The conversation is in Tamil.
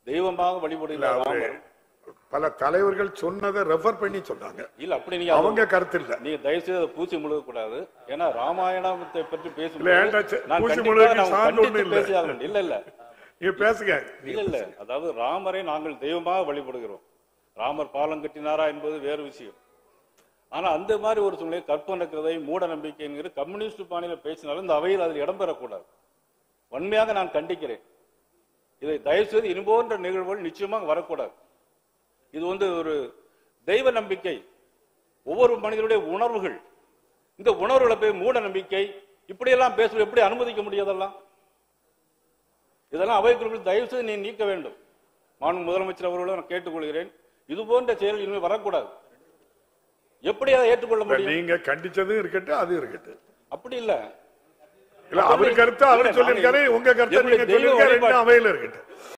தெய்வமாக இல்ல வழிபடுகிற அவரு ராமர் பல தலைவர்கள் சொன்னதை ரெஃபர் பண்ணி சொன்னாங்க இல்ல அப்படி நீங்க அவங்க கருத்து இல்ல நீங்க தயவு செய்து அதை பூசி முழுக கூடாது ஏன்னா ராமாயணத்தை பற்றி இல்ல, பேசும்போது ஏன்டா செ- நான் பூசி கண்டிப்பா முழுகுறதுக்கு நான் சான்று கண்டித்து ஒண்ணும் இல்ல. பேசி ஆகணும். இல்ல இல்ல நீங்க பேசுங்க இல்ல இல்ல அதாவது ராமரை நாங்கள் தெய்வமாக வழிபடுகிறோம் ராமர் பாலம் கட்டினாரா என்பது வேறு விஷயம் ஆனா அந்த மாதிரி ஒரு சூழ்நிலை கற்பனை கதை மூட நம்பிக்கை என்கிற கம்யூனிஸ்ட் பாணியில பேசினாலும் இந்த அவையில் அதில் இடம்பெறக்கூடாது வன்மையாக நான் கண்டிக்கிறேன் இதை தயவு செய்து இது போன்ற நிகழ்வுகள் நிச்சயமாக வரக்கூடாது இது வந்து ஒரு தெய்வ நம்பிக்கை ஒவ்வொரு மனிதனுடைய உணர்வுகள் இந்த உணர்வுகளை போய் மூட நம்பிக்கை இப்படியெல்லாம் பேசுவது எப்படி அனுமதிக்க முடியாதெல்லாம் இதெல்லாம் அவைக்குழுக்கள் தயவு செய்து நீ நீக்க வேண்டும் மாண்பு முதலமைச்சர் அவர்களும் நான் கேட்டுக்கொள்கிறேன் இது போன்ற செயல் இனிமேல் வரக்கூடாது எப்படி அதை ஏற்றுக்கொள்ள இப்ப முடியும் நீங்க கண்டிச்சதும் இருக்கட்டும் அது இருக்கட்டும் அப்படி இல்ல இல்ல அவர் கருத்து அவர் இல்ல, சொல்லியிருக்காரு நாங்க உங்க கருத்தை எப்படி நீங்க தெய்வ சொல்லியிருக்காரு வழிபாடு- ரெண்டும் அவையில இருக்கட்டும்